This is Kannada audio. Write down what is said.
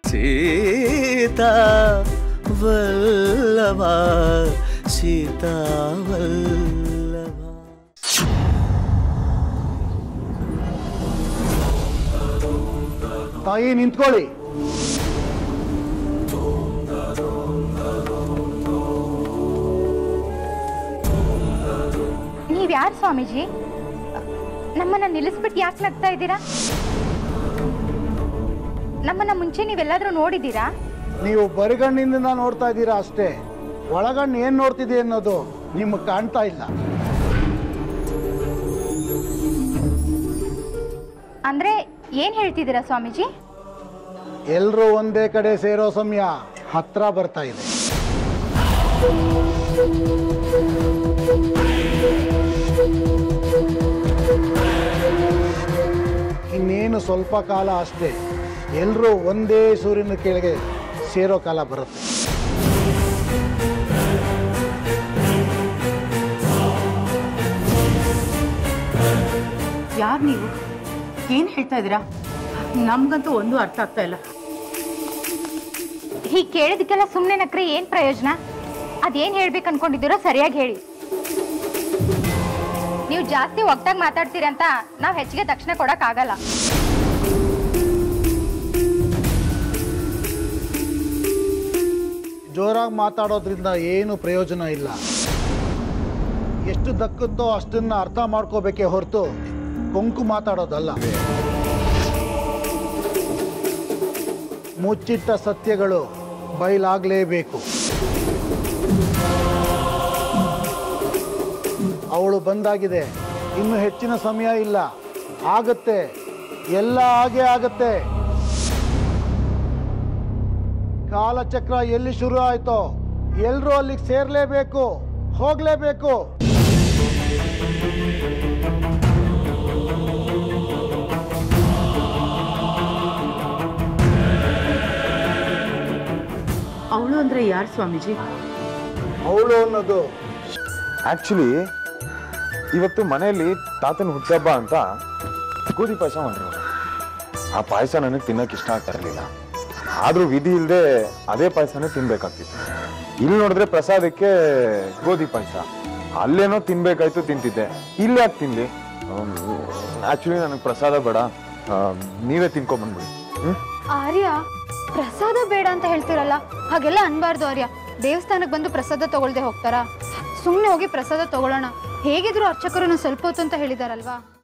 ಸೀತಾ ವಲ್ಲಭ ಸೀತಾ ವಲ್ಲಭ ತಾಯಿ ನಿಂತ್ಕೊಳ್ಳಿ ನೀವ್ಯಾರು ಸ್ವಾಮೀಜಿ ನಮ್ಮನ್ನ ನಿಲ್ಲಿಸ್ಬಿಟ್ಟು ಯಾಕೆ ನಗ್ತಾ ಇದ್ದೀರಾ ನಮ್ಮನ್ನ ಮುಂಚೆ ನೀವೆಲ್ಲಾದ್ರೂ ನೋಡಿದ್ದೀರಾ ನೀವು ಬರಿಗಣ್ಣಿಂದ ನೋಡ್ತಾ ಇದ್ದೀರಾ ಅಷ್ಟೇ ಒಳಗಣ್ಣು ಏನ್ ನೋಡ್ತಿದೆ ಅನ್ನೋದು ನಿಮಗೆ ಕಾಣ್ತಾ ಇಲ್ಲ ಅಂದ್ರೆ ಏನ್ ಹೇಳ್ತಿದ್ದೀರಾ ಸ್ವಾಮೀಜಿ ಎಲ್ಲರೂ ಒಂದೇ ಕಡೆ ಸೇರೋ ಸಮಯ ಹತ್ರ ಬರ್ತಾ ಇದೆ ಇನ್ನೇನು ಸ್ವಲ್ಪ ಕಾಲ ಅಷ್ಟೇ ಎಲ್ಲರೂ ಒಂದೇ ಸೂರ್ಯನ ಕೆಳಗೆ ಸೇರೋ ಕಾಲ ಬರುತ್ತೆ ಯಾರು ನೀವು ಏನು ಹೇಳ್ತಾ ಇದ್ದೀರಾ ನಮ್ಗಂತೂ ಒಂದು ಅರ್ಥ ಆಗ್ತಾ ಇಲ್ಲ ಹೀಗೆ ಕೇಳಿದಕ್ಕೆಲ್ಲ ಸುಮ್ಮನೆ ನಕ್ರೆ ಏನ್ ಪ್ರಯೋಜನ ಅದೇನ್ ಹೇಳ್ಬೇಕು ಅನ್ಕೊಂಡಿದ್ದೀರೋ ಸರಿಯಾಗಿ ಹೇಳಿ ನೀವು ಜಾಸ್ತಿ ಒಗ್ಟಾಗಿ ಮಾತಾಡ್ತೀರಿ ಅಂತ ನಾವು ಹೆಚ್ಚಿಗೆ ತಕ್ಷಣ ಕೊಡಕ್ ಆಗಲ್ಲ ಜೋರಾಗಿ ಮಾತಾಡೋದ್ರಿಂದ ಏನು ಪ್ರಯೋಜನ ಇಲ್ಲ ಎಷ್ಟು ದಕ್ಕುತ್ತೋ ಅಷ್ಟನ್ನ ಅರ್ಥ ಮಾಡ್ಕೋಬೇಕೇ ಹೊರತು ಕೊಂಕು ಮಾತಾಡೋದಲ್ಲ ಮುಚ್ಚಿಟ್ಟ ಸತ್ಯಗಳು ಬಯಲಾಗಲೇಬೇಕು ಅವಳು ಬಂದಾಗಿದೆ ಇನ್ನು ಹೆಚ್ಚಿನ ಸಮಯ ಇಲ್ಲ ಆಗತ್ತೆ ಎಲ್ಲ ಹಾಗೆ ಆಗತ್ತೆ ಕಾಲಚಕ್ರ ಎಲ್ಲಿ ಶುರು ಆಯ್ತೋ ಎಲ್ಲರೂ ಅಲ್ಲಿಗೆ ಸೇರ್ಲೇಬೇಕು ಹೋಗ್ಲೇಬೇಕು ಅವಳು ಅಂದ್ರೆ ಯಾರು ಸ್ವಾಮೀಜಿ ಅವಳು ಅನ್ನೋದು ಆ್ಯಕ್ಚುಲಿ ಇವತ್ತು ಮನೆಯಲ್ಲಿ ತಾತನ ಹುಟ್ಟಹಬ್ಬ ಅಂತ ಗೋಧಿ ಪಾಯಸ ಮಾಡಿರೋರು ಆ ಪಾಯಸ ನನಗೆ ತಿನ್ನಕ್ಕೆ ಇಷ್ಟ ಆಗ್ತಾ ಇರಲಿಲ್ಲ ಆದರೂ ವಿಧಿ ಇಲ್ಲದೆ ಅದೇ ಪಾಯಸನೇ ತಿನ್ಬೇಕಾಗ್ತಿತ್ತು ಇಲ್ಲಿ ನೋಡಿದ್ರೆ ಪ್ರಸಾದಕ್ಕೆ ಗೋಧಿ ಪಾಯಸ ಅಲ್ಲೇನೋ ತಿನ್ಬೇಕಾಯ್ತು ತಿಂತಿದ್ದೆ ಇಲ್ಲಿ ಯಾಕೆ ತಿನ್ಲಿ ಆ್ಯಕ್ಚುಲಿ ನನಗೆ ಪ್ರಸಾದ ಬೇಡ ಆ, ನೀವೇ ತಿನ್ಕೊಂಬಂದ್ಬಿಡಿ ಹ್ಞೂ ಆರ್ಯ ಪ್ರಸಾದ ಬೇಡ ಅಂತ ಹೇಳ್ತಿರಲ್ಲ ಹಾಗೆಲ್ಲ ಅನ್ಬಾರ್ದು ಆರ್ಯ ದೇವಸ್ಥಾನಕ್ಕೆ ಬಂದು ಪ್ರಸಾದ ತಗೊಳ್ದೆ ಹೋಗ್ತಾರಾ ಸುಮ್ಮನೆ ಹೋಗಿ ಪ್ರಸಾದ ತಗೊಳ್ಳೋಣ ಹೇಗಿದ್ರು ಅರ್ಚಕರು ಸ್ವಲ್ಪ ಹೊತ್ತು ಅಂತ ಹೇಳಿದಾರಲ್ವಾ